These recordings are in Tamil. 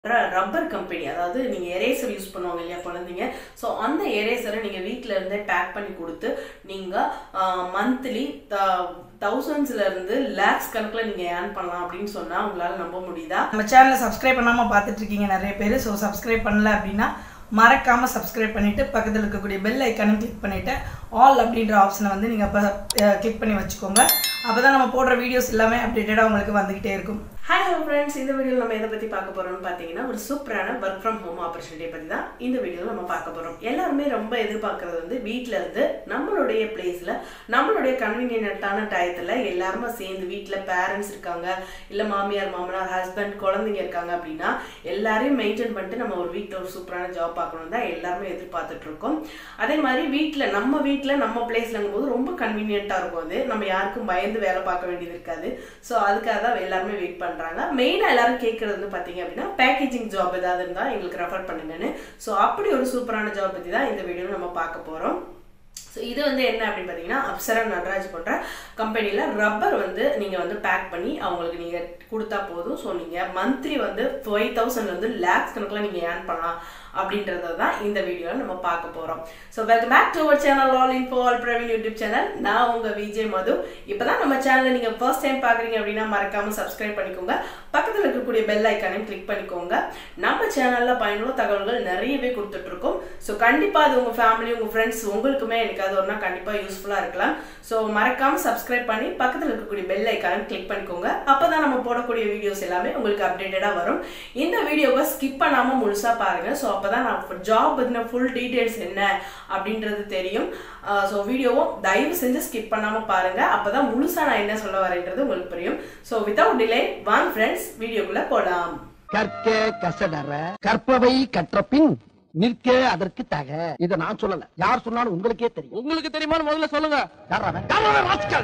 ரப்பர் கம்பெனி அதாவது நீங்கள் எரேசர் யூஸ் பண்ணுவாங்க இல்லையா குழந்தைங்க ஸோ அந்த எரேசரை நீங்கள் வீட்டில் இருந்தே பேக் பண்ணி கொடுத்து நீங்கள் மந்த்லி தௌசண்ட்ஸ்ல இருந்து லேக்ஸ் கணக்கில் நீங்கள் ஏர்ன் பண்ணலாம் அப்படின்னு சொன்னால் உங்களால் நம்ப முடியுதா நம்ம சேனலை சப்ஸ்கிரைப் பண்ணாமல் பார்த்துட்டு இருக்கீங்க நிறைய பேர் ஸோ சப்ஸ்கிரைப் பண்ணல அப்படின்னா மறக்காமல் சப்ஸ்கிரைப் பண்ணிவிட்டு பக்கத்தில் இருக்கக்கூடிய பெல் ஐக்கானும் கிளிக் பண்ணிவிட்டு ஆல் அப்படின்ற ஆப்ஷனை வந்து நீங்கள் அப்போ கிளிக் பண்ணி வச்சுக்கோங்க அப்போ தான் நம்ம போடுற வீடியோஸ் எல்லாமே அப்டேட்டடாக உங்களுக்கு வந்துக்கிட்டே இருக்கும் ஹாய் ஹலோ ஃப்ரெண்ட்ஸ் இந்த வீடியோவில் நம்ம எதை பற்றி பார்க்க போகிறோம்னு பார்த்தீங்கன்னா ஒரு சூப்பரான ஒர்க் ஃப்ரம் ஹோம் ஆப்பர்ச்சுனிட்டியை பற்றி தான் இந்த வீடியோவில் நம்ம பார்க்க போகிறோம் எல்லாருமே ரொம்ப எதிர்பார்க்கறது வந்து வீட்டில் இருந்து நம்மளுடைய பிளேஸில் நம்மளுடைய கன்வீனியன்ட்டான டயத்தில் எல்லாருமே சேர்ந்து வீட்டில் பேரண்ட்ஸ் இருக்காங்க இல்லை மாமியார் மாமனார் ஹஸ்பண்ட் குழந்தைங்க இருக்காங்க அப்படின்னா எல்லாரையும் மெயின்டைன் பண்ணிட்டு நம்ம ஒரு வீட்டில் ஒரு சூப்பரான ஜாப் பார்க்கணும் தான் எல்லாருமே எதிர்பார்த்துட்டு இருக்கோம் அதே மாதிரி வீட்டில் நம்ம வீட்டில் நம்ம பிளேஸ்லங்கும் போது ரொம்ப கன்வீனியண்ட்டாக இருக்கும் அது நம்ம யாருக்கும் பயந்து வேலை பார்க்க வேண்டியது இருக்காது ஸோ அதுக்காக தான் எல்லாருமே வெயிட் பண்ணுறாங்க மெயினாக எல்லாரும் கேட்குறது வந்து பார்த்தீங்க அப்படின்னா பேக்கேஜிங் ஜாப் ஏதாவது இருந்தால் எங்களுக்கு ரெஃபர் பண்ணுங்கன்னு ஸோ அப்படி ஒரு சூப்பரான ஜாப் பற்றி தான் இந்த வீடியோவில் நம்ம பார்க்க போகிறோம் ஸோ இது வந்து என்ன அப்படின்னு பார்த்தீங்கன்னா அப்சரா நடராஜ் போன்ற கம்பெனியில் ரப்பர் வந்து நீங்கள் வந்து பேக் பண்ணி அவங்களுக்கு நீங்கள் கொடுத்தா போதும் ஸோ நீங்கள் மந்த்லி வந்து ஃபைவ் தௌசண்ட் வந்து லேக்ஸ் கணக்கில் நீங்கள் ஏர்ன் பண்ணலாம் அப்படின்றத தான் இந்த வீடியோவில் நம்ம பார்க்க போகிறோம் so welcome back to our channel all info all Praveen YouTube channel நான் உங்கள் விஜய் மது இப்போ தான் நம்ம சேனலை நீங்கள் ஃபர்ஸ்ட் டைம் பார்க்குறீங்க அப்படின்னா மறக்காமல் சப்ஸ்கிரைப் பண்ணிக்கோங்க பக்கத்தில் இருக்கக்கூடிய பெல் ஐக்கானையும் கிளிக் பண்ணிக்கோங்க நம்ம சேனலில் பயனுள்ள தகவல்கள் நிறையவே கொடுத்துட்ருக்கோம் ஸோ கண்டிப்பாக அது உங்கள் ஃபேமிலி உங்கள் ஃப்ரெண்ட்ஸ் உங்களுக்குமே எனக்கு அது ஒன்றா கண்டிப்பாக யூஸ்ஃபுல்லாக இருக்கலாம் ஸோ மறக்காமல் சப்ஸ்கிரைப் பண்ணி பக்கத்தில் இருக்கக்கூடிய பெல் ஐக்கானை கிளிக் பண்ணிக்கோங்க அப்போ தான் நம்ம போடக்கூடிய வீடியோஸ் எல்லாமே உங்களுக்கு அப்டேட்டடாக வரும் இந்த வீடியோவை ஸ்கிப் பண்ணாமல் முழுசாக பாருங்கள் ஸோ அப்போ தான் நான் ஜாப் பற்றின ஃபுல் டீட்டெயில்ஸ் என்ன அப்படின்றது தெரியும் ஸோ வீடியோவும் தயவு செஞ்சு ஸ்கிப் பண்ணாமல் பாருங்கள் அப்போ தான் முழுசாக நான் என்ன சொல்ல வரேன்றது உங்களுக்கு புரியும் ஸோ வித்தவுட் டிலே வாங்க ஃப்ரெண்ட்ஸ் வீடியோக்குள்ளே போகலாம் கற்க கசடற கற்பவை கற்ற பின் நிற்க அதற்கு தக இத நான் சொல்லல யார் சொன்னாலும் உங்களுக்கே தெரியும் உங்களுக்கு தெரியுமான்னு முதல்ல சொல்லுங்க யார் அவன்? யார் அவன் ராஸ்கல்?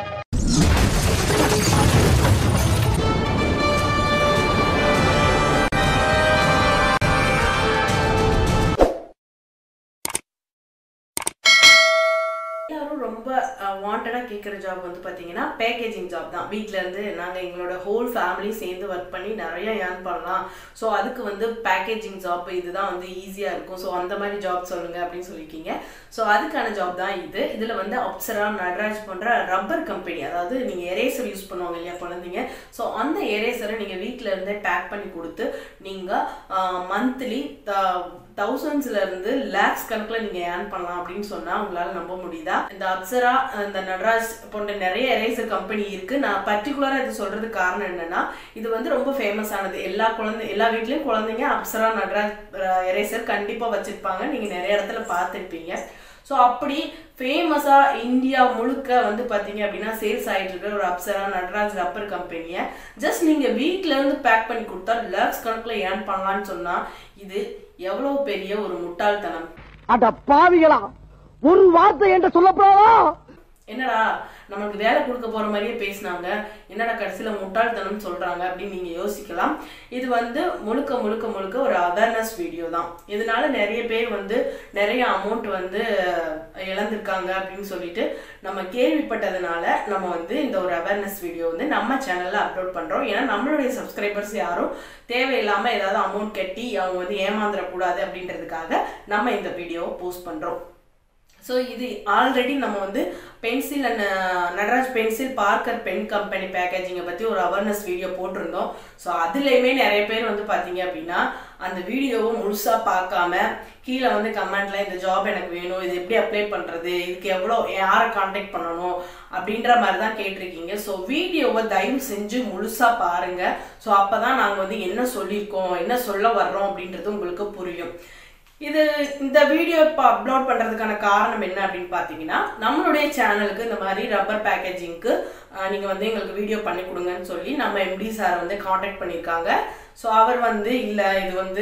எல்லாரும் ரொம்ப வாண்டடாக கேட்குற ஜாப் வந்து பார்த்தீங்கன்னா பேக்கேஜிங் ஜாப் தான் வீட்டில் இருந்து நாங்கள் எங்களோட ஹோல் ஃபேமிலி சேர்ந்து ஒர்க் பண்ணி நிறைய ஏர்ன் பண்ணலாம் ஸோ அதுக்கு வந்து பேக்கேஜிங் ஜாப் இதுதான் வந்து ஈஸியாக இருக்கும் ஸோ அந்த மாதிரி ஜாப் சொல்லுங்கள் அப்படின்னு சொல்லியிருக்கீங்க ஸோ அதுக்கான ஜாப் தான் இது இதில் வந்து அப்சரா நடராஜ் போன்ற ரப்பர் கம்பெனி அதாவது நீங்கள் எரேசர் யூஸ் பண்ணுவாங்க இல்லையா குழந்தைங்க ஸோ அந்த எரேசரை நீங்கள் வீட்டில் இருந்தே பேக் பண்ணி கொடுத்து நீங்கள் மந்த்லி தௌசண்ட்ஸ்ல இருந்து லேக்ஸ் கணக்கில் நீங்க ஏர்ன் பண்ணலாம் அப்படின்னு சொன்னா உங்களால நம்ப முடியுதா இந்த அப்சரா இந்த நடராஜ் போன்ற நிறைய எரேசர் கம்பெனி இருக்கு நான் பர்டிகுலரா இது சொல்றதுக்கு காரணம் என்னன்னா இது வந்து ரொம்ப ஃபேமஸ் ஆனது எல்லா குழந்தை எல்லா வீட்லயும் குழந்தைங்க அப்சரா நடராஜ் எரேசர் கண்டிப்பா வச்சிருப்பாங்க நீங்க நிறைய இடத்துல பார்த்துருப்பீங்க ஸோ அப்படி ஃபேமஸாக இந்தியா முழுக்க வந்து பார்த்தீங்க அப்படின்னா சேல்ஸ் ஆகிட்டு இருக்கிற ஒரு அப்சரா நடராஜ் ரப்பர் கம்பெனியை ஜஸ்ட் நீங்கள் வீட்டில் இருந்து பேக் பண்ணி கொடுத்தா லேக்ஸ் கணக்கில் ஏர்ன் பண்ணலான்னு சொன்னால் இது எவ்வளோ பெரிய ஒரு முட்டாள்தனம் அட பாவிகளா ஒரு வார்த்தை என்று சொல்லப்படாதா என்னடா நமக்கு வேலை கொடுக்க போற மாதிரியே பேசினாங்க என்னடா கடைசியில முட்டாள்தனம் சொல்றாங்க அப்படின்னு நீங்க யோசிக்கலாம் இது வந்து முழுக்க முழுக்க முழுக்க ஒரு அவேர்னஸ் வீடியோ தான் இதனால நிறைய பேர் வந்து நிறைய அமௌண்ட் வந்து இழந்திருக்காங்க அப்படின்னு சொல்லிட்டு நம்ம கேள்விப்பட்டதுனால நம்ம வந்து இந்த ஒரு அவேர்னஸ் வீடியோ வந்து நம்ம சேனல்ல அப்லோட் பண்றோம் ஏன்னா நம்மளுடைய சப்ஸ்கிரைபர்ஸ் யாரும் தேவையில்லாம ஏதாவது அமௌண்ட் கட்டி அவங்க வந்து ஏமாந்துடக்கூடாது அப்படின்றதுக்காக நம்ம இந்த வீடியோவை போஸ்ட் பண்றோம் ஸோ இது ஆல்ரெடி நம்ம வந்து pencil and Natraj pencil Parker pen company பேக்கேஜிங்கை பற்றி ஒரு அவேர்னஸ் வீடியோ போட்டிருந்தோம் ஸோ அதுலேயுமே நிறைய பேர் வந்து பார்த்தீங்க அப்படின்னா அந்த வீடியோவை முழுசாக பார்க்காம கீழே வந்து கமெண்ட்ல இந்த ஜாப் எனக்கு வேணும் இது எப்படி அப்ளை பண்ணுறது இதுக்கு எவ்வளோ யாரை காண்டாக்ட் பண்ணணும் அப்படின்ற மாதிரி தான் கேட்டிருக்கீங்க ஸோ வீடியோவை தயவு செஞ்சு முழுசாக பாருங்கள் ஸோ அப்போ தான் நாங்கள் வந்து என்ன சொல்லியிருக்கோம் என்ன சொல்ல வர்றோம் அப்படின்றது உங்களுக்கு புரியும் இது இந்த வீடியோ இப்போ அப்லோட் பண்ணுறதுக்கான காரணம் என்ன அப்படின்னு பார்த்தீங்கன்னா நம்மளுடைய சேனலுக்கு இந்த மாதிரி ரப்பர் பேக்கேஜிங்க்கு நீங்கள் வந்து எங்களுக்கு வீடியோ பண்ணி கொடுங்கன்னு சொல்லி நம்ம எம்டி சார் வந்து காண்டாக்ட் பண்ணியிருக்காங்க ஸோ அவர் வந்து இல்லை இது வந்து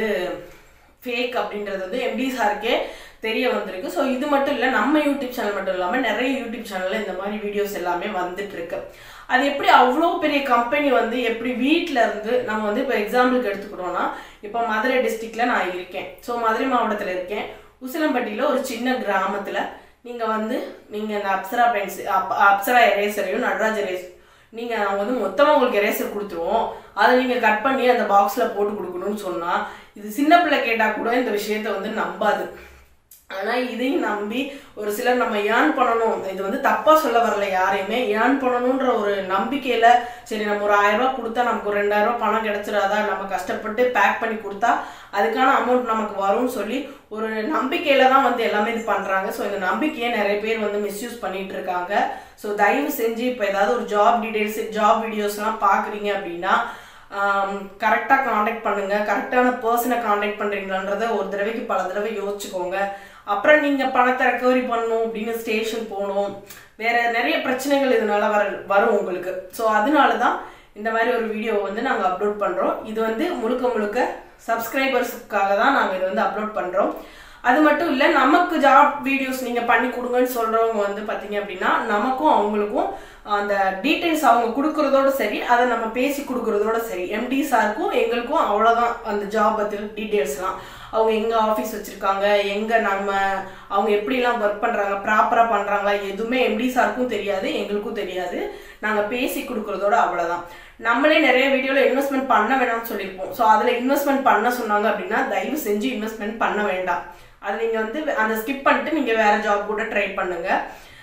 ஃபேக் அப்படின்றது வந்து எம்டி சாருக்கே தெரிய வந்திருக்கு ஸோ இது மட்டும் இல்லை நம்ம யூடியூப் சேனல் மட்டும் இல்லாமல் நிறைய யூடியூப் சேனலில் இந்த மாதிரி வீடியோஸ் எல்லாமே வந்துட்டு இருக்கு அது எப்படி அவ்வளோ பெரிய கம்பெனி வந்து எப்படி வீட்டில் இருந்து நம்ம வந்து இப்போ எக்ஸாம்பிளுக்கு எடுத்துக்கிட்டோம்னா இப்போ மதுரை டிஸ்ட்ரிக்டில் நான் இருக்கேன் ஸோ மதுரை மாவட்டத்தில் இருக்கேன் உசிலம்பட்டியில் ஒரு சின்ன கிராமத்தில் நீங்கள் வந்து நீங்கள் இந்த அப்சரா பென்சில் அப் அப்சரா எரேசரையும் நடராஜ் எரேஸ் நீங்கள் நாங்கள் வந்து மொத்தமாக உங்களுக்கு எரேசர் கொடுத்துருவோம் அதை நீங்கள் கட் பண்ணி அந்த பாக்ஸில் போட்டு கொடுக்கணும்னு சொன்னால் இது சின்ன பிள்ளை கேட்டால் கூட இந்த விஷயத்த வந்து நம்பாது ஆனால் இதையும் நம்பி ஒரு சிலர் நம்ம ஏர்ன் பண்ணணும் இது வந்து தப்பாக சொல்ல வரல யாரையுமே ஏர்ன் பண்ணணுன்ற ஒரு நம்பிக்கையில் சரி நம்ம ஒரு ஆயிரம் ரூபாய் கொடுத்தா நமக்கு ஒரு ரெண்டாயிரம் ரூபாய் பணம் கிடைச்சிடாதா நம்ம கஷ்டப்பட்டு பேக் பண்ணி கொடுத்தா அதுக்கான அமௌண்ட் நமக்கு வரும்னு சொல்லி ஒரு நம்பிக்கையில தான் வந்து எல்லாமே இது பண்ணுறாங்க ஸோ இந்த நம்பிக்கையை நிறைய பேர் வந்து மிஸ்யூஸ் பண்ணிட்டு இருக்காங்க ஸோ தயவு செஞ்சு இப்போ ஏதாவது ஒரு ஜாப் டீடைல்ஸ் ஜாப் வீடியோஸ்லாம் பார்க்குறீங்க அப்படின்னா கரெக்டாக காண்டாக்ட் பண்ணுங்க கரெக்டான பர்சனை காண்டாக்ட் பண்ணுறீங்களான்றத ஒரு தடவைக்கு பல தடவை யோசிச்சுக்கோங்க அப்புறம் நீங்கள் பணத்தை ரெக்கவரி பண்ணணும் அப்படின்னு ஸ்டேஷன் போகணும் வேற நிறைய பிரச்சனைகள் இதனால வர வரும் உங்களுக்கு ஸோ அதனால தான் இந்த மாதிரி ஒரு வீடியோ வந்து நாங்கள் அப்லோட் பண்ணுறோம் இது வந்து முழுக்க முழுக்க சப்ஸ்கிரைபர்ஸுக்காக தான் நாங்கள் இதை வந்து அப்லோட் பண்ணுறோம் அது மட்டும் இல்லை நமக்கு ஜாப் வீடியோஸ் நீங்கள் பண்ணி கொடுங்கன்னு சொல்கிறவங்க வந்து பார்த்தீங்க அப்படின்னா நமக்கும் அவங்களுக்கும் அந்த டீட்டெயில்ஸ் அவங்க கொடுக்குறதோட சரி அதை நம்ம பேசி கொடுக்குறதோட சரி எம்டி சாருக்கும் எங்களுக்கும் அவ்வளோதான் அந்த ஜாப் பற்றி டீட்டெயில்ஸ்லாம் அவங்க எங்கே ஆஃபீஸ் வச்சுருக்காங்க எங்கே நம்ம அவங்க எப்படிலாம் ஒர்க் பண்ணுறாங்க ப்ராப்பராக பண்ணுறாங்களா எதுவுமே எம்டி சாருக்கும் தெரியாது எங்களுக்கும் தெரியாது நாங்கள் பேசி கொடுக்குறதோட அவ்வளோதான் நம்மளே நிறைய வீடியோவில் இன்வெஸ்ட்மெண்ட் பண்ண வேணாம்னு சொல்லியிருப்போம் ஸோ அதில் இன்வெஸ்ட்மெண்ட் பண்ண சொன்னாங்க அப்படின்னா தயவு செஞ்சு இன்வெஸ்ட்மெண்ட் பண்ண வேண்டாம் அது நீங்கள் வந்து அந்த ஸ்கிப் பண்ணிட்டு நீங்கள் வேறு ஜாப் கூட ட்ரை பண்ணுங்கள்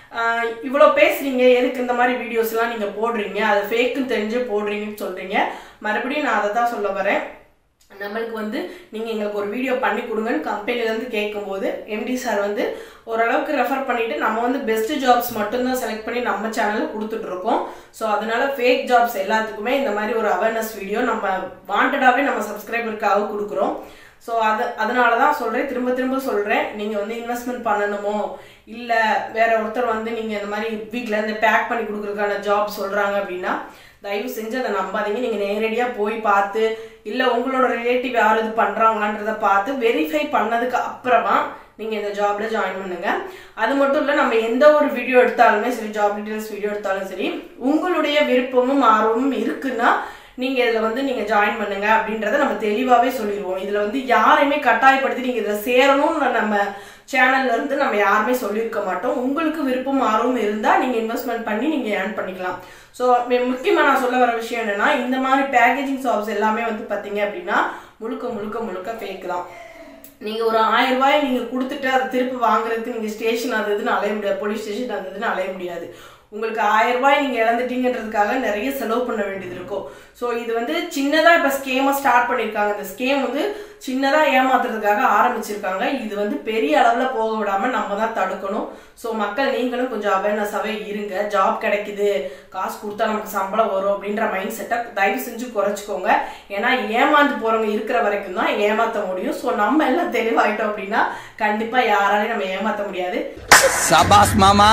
இவ்வளோ பேசுறீங்க எதுக்கு இந்த மாதிரி வீடியோஸ்லாம் நீங்கள் போடுறீங்க அது ஃபேக்குன்னு தெரிஞ்சு போடுறீங்கன்னு சொல்கிறீங்க மறுபடியும் நான் அதை தான் சொல்ல வரேன் நம்மளுக்கு வந்து நீங்கள் எங்களுக்கு ஒரு வீடியோ பண்ணி கொடுங்கன்னு கம்பெனிலேருந்து கேட்கும்போது எம்டி சார் வந்து ஓரளவுக்கு ரெஃபர் பண்ணிவிட்டு நம்ம வந்து பெஸ்ட் ஜாப்ஸ் மட்டும்தான் செலக்ட் பண்ணி நம்ம சேனலில் கொடுத்துட்ருக்கோம் ஸோ அதனால ஃபேக் ஜாப்ஸ் எல்லாத்துக்குமே இந்த மாதிரி ஒரு அவேர்னஸ் வீடியோ நம்ம வாண்டடாகவே நம்ம சப்ஸ்கிரைபருக்காக கொடுக்குறோம் ஸோ அது அதனால தான் சொல்கிறேன் திரும்ப திரும்ப சொல்கிறேன் நீங்கள் வந்து இன்வெஸ்ட்மெண்ட் பண்ணணுமோ இல்லை வேற ஒருத்தர் வந்து நீங்கள் இந்த மாதிரி வீட்டில் இருந்து பேக் பண்ணி கொடுக்குறதுக்கான ஜாப் சொல்கிறாங்க அப்படின்னா தயவு செஞ்சு அதை நம்பாதீங்க நீங்கள் நேரடியாக போய் பார்த்து இல்லை உங்களோட ரிலேட்டிவ் யார் இது பண்ணுறாங்களான்றத பார்த்து வெரிஃபை பண்ணதுக்கு அப்புறமா நீங்கள் இந்த ஜாப்ல ஜாயின் பண்ணுங்க அது மட்டும் இல்லை நம்ம எந்த ஒரு வீடியோ எடுத்தாலுமே சரி ஜாப் டீட்டெயில்ஸ் வீடியோ எடுத்தாலும் சரி உங்களுடைய விருப்பமும் ஆர்வமும் இருக்குன்னா நீங்கள் இதில் வந்து நீங்கள் ஜாயின் பண்ணுங்க அப்படின்றத நம்ம தெளிவாகவே சொல்லிடுவோம் இதில் வந்து யாரையுமே கட்டாயப்படுத்தி நீங்கள் இதில் சேரணும்னு நம்ம சேனல்ல இருந்து நம்ம யாருமே சொல்லியிருக்க மாட்டோம் உங்களுக்கு விருப்பம் ஆர்வம் இருந்தால் நீங்கள் இன்வெஸ்ட்மெண்ட் பண்ணி நீங்கள் ஏர்ன் பண்ணிக்கலாம் ஸோ முக்கியமாக நான் சொல்ல வர விஷயம் என்னன்னா இந்த மாதிரி பேக்கேஜிங் ஷாப்ஸ் எல்லாமே வந்து பார்த்தீங்க அப்படின்னா முழுக்க முழுக்க முழுக்க ஃபேக் தான் நீங்கள் ஒரு ஆயிரம் ரூபாய் நீங்கள் கொடுத்துட்டு அதை திருப்பி வாங்குறதுக்கு நீங்கள் ஸ்டேஷன் அது இதுன்னு அலைய முடியாது போலீஸ் ஸ்டேஷன் அது இதுன்னு அலைய முடியாது உங்களுக்கு ஆயிரம் ரூபாய் நீங்கள் இழந்துட்டீங்கன்றதுக்காக நிறைய செலவு பண்ண வேண்டியது இருக்கும் ஸோ இது வந்து சின்னதாக இப்போ ஸ்கேமை ஸ்டார்ட் பண்ணியிருக்காங்க இந்த ஸ்கேம் வந்து சின்னதாக ஏமாத்துறதுக்காக ஆரம்பிச்சிருக்காங்க இது வந்து பெரிய அளவில் போக விடாமல் நம்ம தான் தடுக்கணும் ஸோ மக்கள் நீங்களும் கொஞ்சம் அவேர்னஸாகவே இருங்க ஜாப் கிடைக்குது காசு கொடுத்தா நமக்கு சம்பளம் வரும் அப்படின்ற மைண்ட் செட்டை தயவு செஞ்சு குறைச்சிக்கோங்க ஏன்னா ஏமாந்து போகிறவங்க இருக்கிற வரைக்கும் தான் ஏமாற்ற முடியும் ஸோ நம்ம எல்லாம் தெளிவாயிட்டோம் அப்படின்னா கண்டிப்பாக யாராலையும் நம்ம ஏமாற்ற முடியாது சபாஸ் மாமா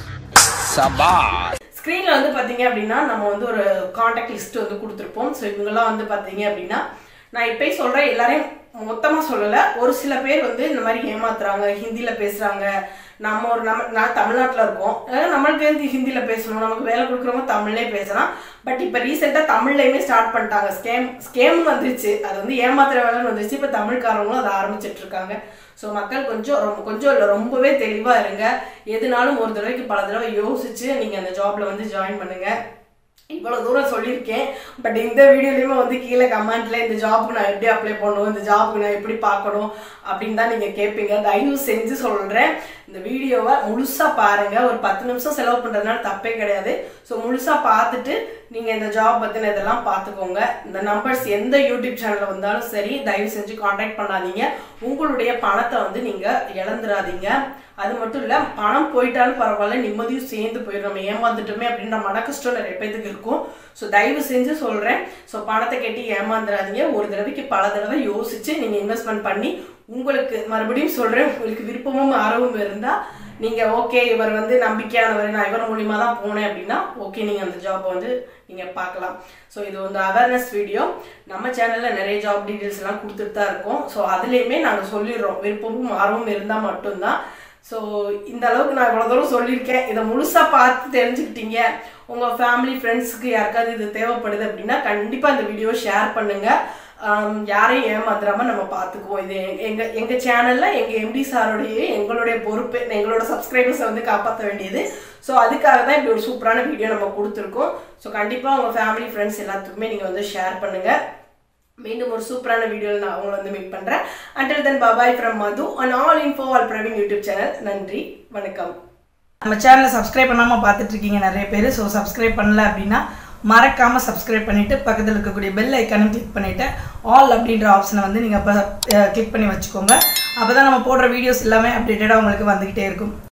சபாஸ் ஸ்க்ரீனில் வந்து பார்த்தீங்க அப்படின்னா நம்ம வந்து ஒரு காண்டாக்ட் லிஸ்ட் வந்து கொடுத்துருப்போம் ஸோ இவங்கெல்லாம் வந்து பார்த்தீங்க அப்படின்னா நான் இப்போயே சொல்கிறேன் எல்லாரையும் மொத்தமாக சொல்லலை ஒரு சில பேர் வந்து இந்த மாதிரி ஏமாத்துறாங்க ஹிந்தியில் பேசுகிறாங்க நம்ம ஒரு நம்ம நான் தமிழ்நாட்டில் இருக்கோம் அதாவது நம்மளுக்கு எதுக்கு ஹிந்தியில் பேசணும் நமக்கு வேலை கொடுக்குறவங்க தமிழ்லே பேசலாம் பட் இப்போ ரீசெண்டாக தமிழ்லையுமே ஸ்டார்ட் பண்ணிட்டாங்க ஸ்கேம் ஸ்கேம் வந்துருச்சு அது வந்து ஏமாத்துற வேலைன்னு வந்துருச்சு இப்போ தமிழ்காரங்களும் அதை ஆரம்பிச்சிட்டு இருக்காங்க ஸோ மக்கள் கொஞ்சம் ரொம்ப கொஞ்சம் இல்லை ரொம்பவே தெளிவாக இருங்க எதுனாலும் ஒரு தடவைக்கு பல தடவை யோசிச்சு நீங்கள் அந்த ஜாப்ல வந்து ஜாயின் பண்ணுங்க இவ்வளோ தூரம் சொல்லியிருக்கேன் பட் இந்த வீடியோலையுமே வந்து கீழே கமெண்ட்ல இந்த ஜாப்புக்கு நான் எப்படி அப்ளை பண்ணணும் இந்த ஜாப்புக்கு நான் எப்படி பார்க்கணும் அப்படின்னு தான் நீங்கள் கேட்பீங்க தயவு செஞ்சு சொல்கிறேன் இந்த வீடியோவை முழுசாக பாருங்கள் ஒரு பத்து நிமிஷம் செலவு பண்ணுறதுனால தப்பே கிடையாது ஸோ முழுசாக பார்த்துட்டு நீங்கள் இந்த ஜாப் பற்றின இதெல்லாம் பார்த்துக்கோங்க இந்த நம்பர்ஸ் எந்த யூடியூப் சேனலில் வந்தாலும் சரி தயவு செஞ்சு காண்டாக்ட் பண்ணாதீங்க உங்களுடைய பணத்தை வந்து நீங்கள் இழந்துடாதீங்க அது மட்டும் இல்லை பணம் போயிட்டாலும் பரவாயில்ல நிம்மதியும் சேர்ந்து போயிடும் நம்ம ஏமாந்துட்டோமே அப்படின்ற மன கஷ்டம் நிறைய பேத்துக்கு இருக்கும் ஸோ தயவு செஞ்சு சொல்கிறேன் ஸோ பணத்தை கட்டி ஏமாந்துடாதீங்க ஒரு தடவைக்கு பல தடவை யோசிச்சு நீங்கள் இன்வெஸ்ட்மெண்ட் பண்ணி உங்களுக்கு மறுபடியும் சொல்கிறேன் உங்களுக்கு விருப்பமும் ஆர்வமும் இருந்தால் நீங்கள் ஓகே இவர் வந்து நம்பிக்கையானவர் நான் இவர் மூலியமா தான் போனேன் அப்படின்னா ஓகே நீங்கள் அந்த ஜாப்பை வந்து நீங்கள் பார்க்கலாம் ஸோ இது வந்து அவேர்னஸ் வீடியோ நம்ம சேனலில் நிறைய ஜாப் டீட்டெயில்ஸ் எல்லாம் கொடுத்துட்டு தான் இருக்கோம் ஸோ அதுலேயுமே நாங்கள் சொல்லிடுறோம் விருப்பமும் ஆர்வமும் இருந்தால் மட்டும்தான் ஸோ இந்த அளவுக்கு நான் இவ்வளோ தூரம் சொல்லியிருக்கேன் இதை முழுசாக பார்த்து தெரிஞ்சுக்கிட்டீங்க உங்கள் ஃபேமிலி ஃப்ரெண்ட்ஸுக்கு யாருக்காவது இது தேவைப்படுது அப்படின்னா கண்டிப்பாக இந்த வீடியோ ஷேர் பண்ணுங்கள் ஆம், யாரையும் ஏமாத்துறாம நம்ம பார்த்துக்குவோம் இது எங்க- எங்க எங்க சேனல்ல எங்க எம்டி சாரோடைய எங்களுடைய பொறுப்பு எங்களோட சப்ஸ்கிரைபர்ஸை வந்து காப்பாற்ற வேண்டியது ஸோ அதுக்காக தான் இப்படி ஒரு சூப்பரான வீடியோ நம்ம கொடுத்துருக்கோம் ஸோ கண்டிப்பா உங்க ஃபேமிலி ஃப்ரெண்ட்ஸ் எல்லாத்துக்குமே நீங்க வந்து ஷேர் பண்ணுங்க மீண்டும் ஒரு சூப்பரான வீடியோவில் நான் அவங்கள வந்து மீட் பண்றேன் until then bye bye from Madhu and all info all Praveen YouTube channel நன்றி வணக்கம் நம்ம சேனலை சப்ஸ்கிரைப் பண்ணாமல் பார்த்துட்டு இருக்கீங்க நிறைய பேர் ஸோ சப்ஸ்கிரைப் பண்ணல அப்படின்னா மறக்காமல் சப்ஸ்கிரைப் பண்ணிவிட்டு பக்கத்தில் இருக்கக்கூடிய பெல் ஐக்கானும் கிளிக் பண்ணிவிட்டு ஆல் அப்படின்ற ஆப்ஷனை வந்து நீங்கள் இப்போ கிளிக் பண்ணி வச்சுக்கோங்க அப்போ தான் நம்ம போடுற வீடியோஸ் எல்லாமே அப்டேட்டடாக உங்களுக்கு வந்துக்கிட்டே இருக்கும்